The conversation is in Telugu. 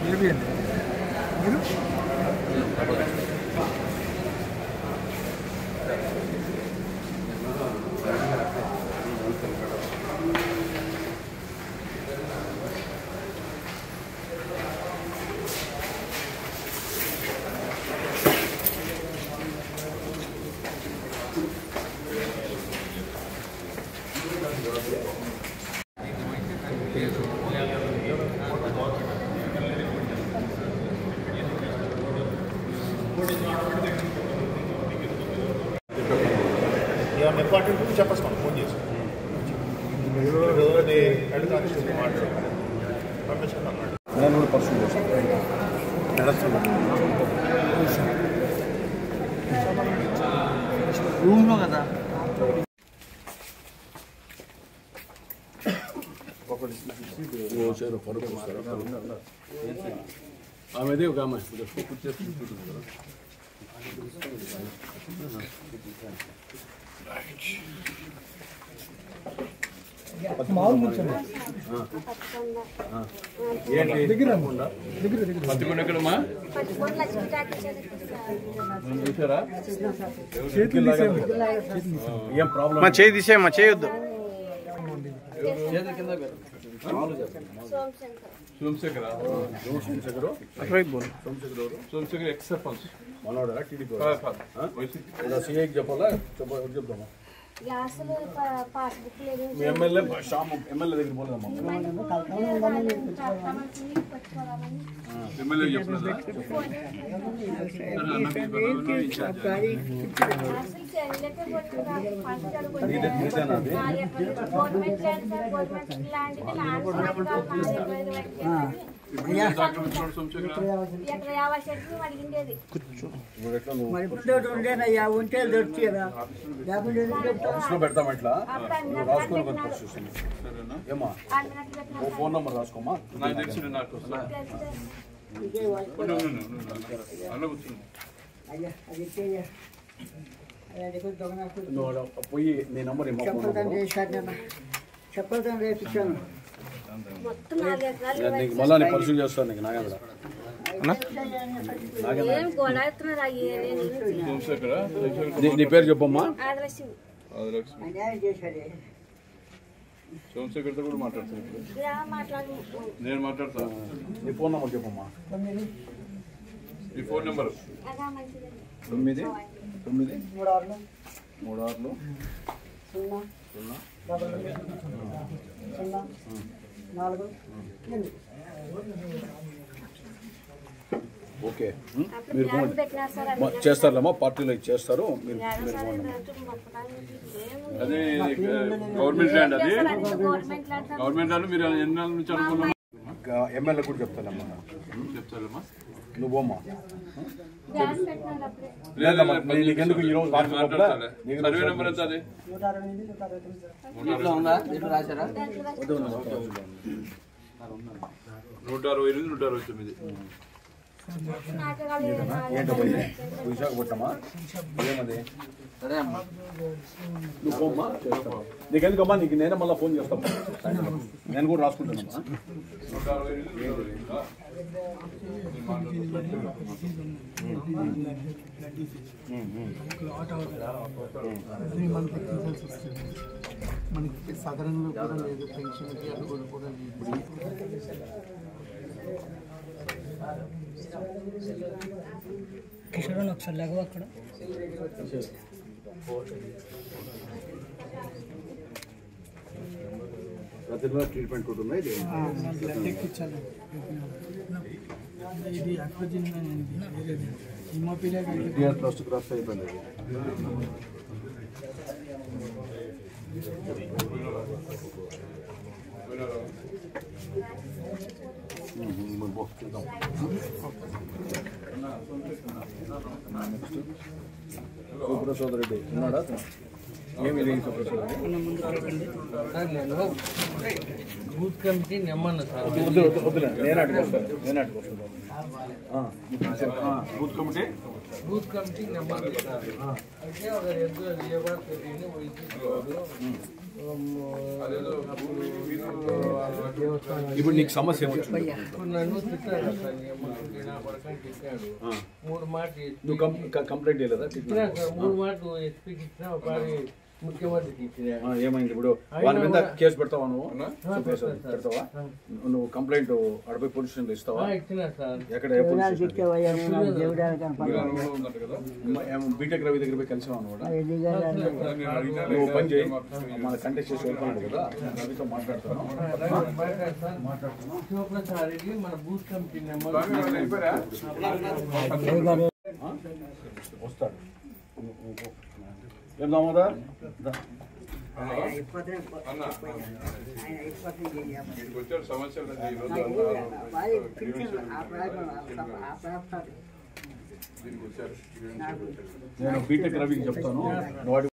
ఏబి అండి మీరు ఏమన్నా ఇంపార్టెంట్ ఉంటే చెప్పేస్తాను ఫోన్ చేసి రోజుని హెడ్ కానిస్టేబుల్ మాట్లాడారు పంపించండి అన్నాడు నేను కూడా పర్సన్ చేస్తాను రూమ్లో కదా ఆమెదే ఒక ఆమె మామూలు కూర్చోండి ఏంటి దగ్గర దగ్గర దగ్గర పత్తికొండ ఎక్కడమ్మా పట్టుకొని లక్ష్మీ టాకీ చదువుతారు చూసారా చేతులు తీసేయండి. ఏం ప్రాబ్లం మా చేయి తీసేయమ్మా చేయొద్దు సోమశంకర్ సోమశేఖర్ అటువైపు పోను. సోమశేఖర్ ఎక్స్ సర్పంచ్ మనోడా టీడీపీ సీఐకి చెప్పాలా చెప్ప చెప్దామా గ్యాసులు ప- పాస్బుక్ లేదు మీ ఎమ్మెల్యే షాప్ ఎమ్మెల్యే దగ్గర పోలేదమ్మా పట్టుకోవాలని ఎమ్మెల్యే చెప్పలేదా అసలు చెల్లెకే పట్టుకున్నారు ఫస్ట్ అడుగు నీదే నీదేనా అది government land sir government land కి ల్యాండ్ ఎక్కడ యాభై సెంట్లు అడిగిండేది ఇప్పుడు ఎట్లా నువ్వు ఇప్పుడు ఉండేనయ్యా ఉంటే దొరికేదా లేకుంటే మనసులో పెడతాం ఎట్లా అప్పుడు నువ్వు అన్నట్లు రాసుకొని కొంత పెట్టినారు పరిస్థితి సరేనా ఏమా అన్నట్లు ఓ పెట్టినారు ఫోన్ నంబర్ రాసుకోమా నాకు తెలిసి నాకు అయ్యా అది ఇచ్చేయ్యా. అయ్యా, నీకు దొంగనాకు నువ్వు పోయి నీ నంబర్ ఇమ్మా ఫోన్ చెప్పలతం నంబర్ చేశాను నేను చెప్పలతం రేపించాను మొత్తం నాలుగు ఎకరాలు నీకు మళ్ళా నేను పరిశీలి చేస్తాను నీకు నాగేంద్ర ఏం గోడ ఎత్తున్నారు అయ్యే నీ నీ పేరు చెప్పమ్మా ఆదర్శం అన్యాయం చేశాడే సోమశేఖర్తో కూడా మాట్లాడతాను ఇలా మాట్లాడు నేను మాట్లాడతా నీ ఫోన్ నెంబర్ చెప్పమ్మా నీ ఫోన్ నెంబర్ అదా మంచిది తొమ్మిది తొమ్మిది మూడు ఆరులు మూడు ఆరులు సున్నా సున్నా డబల్ రెండు, సున్నా నాలుగు ఎనిమిది ఓకే అప్పుడు మీరు ప్లాన్ పెట్టినారు సార్ మా- అది చేస్తారులేమ్మా పార్టీలో ఇది చేస్తారు మీరు ఏడో మీరు సార్ పోండి. ఏంటంటే మొత్తడానికి ఏముంది? అదే గవర్నమెంట్ ల్యాండ్ అది చేస్తారు అది government land sir. Government land మీరు ఎన్ని నెలల నుంచి అనుకున్నాం ఇంకా ఎమ్మెల్యే కూడా చెప్తానమ్మా చెప్తారమ్మా నువ్వు పోమ్మా ధ్యానం పెట్టినారు అప్పుడే లేదమ్మా నీ- నీకెందుకు ఈ రోజు రాత్రి లోపల మాట్లాడతాలే నీకు సర్వే నెంబర్ ఎంత అది నూట అరవై ఎనిమిది నూట అరవై తొమ్మిది నూట అరవై ఎనిమిది నూట అరవై తొమ్మిది నాటకాలు ఏంటో పోయి విశాఖపట్నమా ఏమది నువ్వు పోమ్మా చేస్తా. నీకెందుకమ్మా నీకు నేనే మళ్ళీ ఫోన్ చేస్తాను నేను కూడా రాసుకుంటానమ్మా నూట అరవై ఎనిమిది నూట అరవై ఎనిమిది. అది మనకి తీసేసి వస్తుంది మనకి సాధారణంగా కూడా లేదు పెన్షన్కి అడుగులు కూడా లేదు కిషోర్ ఒకసారి లేవు అక్కడ ప్రతిలో ట్రీట్మెంట్ కూడా ఉన్నాయి ఇది బ్లడ్ ఎక్కించాలి ఇది అక్వజిన్ వేరేది హిమోపీలియా ఎన్టీఆర్ ట్రస్ట్ క్రాస్ అయిపోయింది ఇది. ఉమ్, ఉమ్, పో, చూద్దాం. నెక్స్ట్ సుప్రసాద్ రెడ్డి ఉన్నాడా ఏమి ఇది సుప్రసాద్ రెడ్డి బూత్ కమిటీ నెమ్మన్న సార్ వద్దు వద్దు వద్దులే నేను అటుకు వస్తాను నేను అటుకు వస్తాను ఆ, ఆ, బూత్ కమిటీ బూత్ కమిటీ నెమ్మన్న సార్ అయితే ఒక రెండు లేబర్ తెలియని వైద్యులు అదేదో భూమి మీరు ఇప్పుడు నీకు సమస్య ఏమొచ్చింది ఇప్పుడు నన్ను తిట్టాడు సార్ నీ అమ్మ కొడుకు, నా కొడుకని తిట్టాడు ఆ. మూడు మాటలు నువ్వు కం- క- కంప్లైంట్ చేయలేదా ఇచ్చినా సార్ మూడు మాటలు ఎస్పీకి ఇచ్చినా ఒకసారి ముఖ్యమంత్రికి ఇచ్చినా ఆ, ఏమైంది ఇప్పుడు వాళ్ళ మీద కేసు పెడతావా నువ్వు ఆ, సూపర్వైజర్ పెడతాను సార్. పెడతావా ఆ. నువ్వు కంప్లైంట్ అడపై పోలీస్ స్టేషన్లో ఇస్తావా ఆ, ఇచ్చినా సార్ ఎక్కడ ఏ పోలీస్ స్టేషన్ ఇచ్చేవయ్యా నాకు దేవుడానికి కనపడలేదు అనుభవం ఉందంట కదా బీటెక్ రవి దగ్గర పోయి కలిసి కూడా ఎదిగా నేను అడిగినా నువ్వు పని చేయి లేదా? మన కంటెస్ట్ చేసి వెళ్ళిపోయాడు కదా రవితో మాట్లాడతాను శివప్రసాద్ రెడ్డి మన బూత్ కమిటీ నెంబర్ స్వామి వాళ్ళు వెళ్ళిపోయారా? ఆ? వస్తాడు ఏం దామోదర్ దా. అన్న ఇక్కడికి వచ్చాడు సమస్యలు అంటే ఈ రోజు అన్న దీనికి వచ్చారు నేను బీటెక్ రవికి చెప్తాను వాడి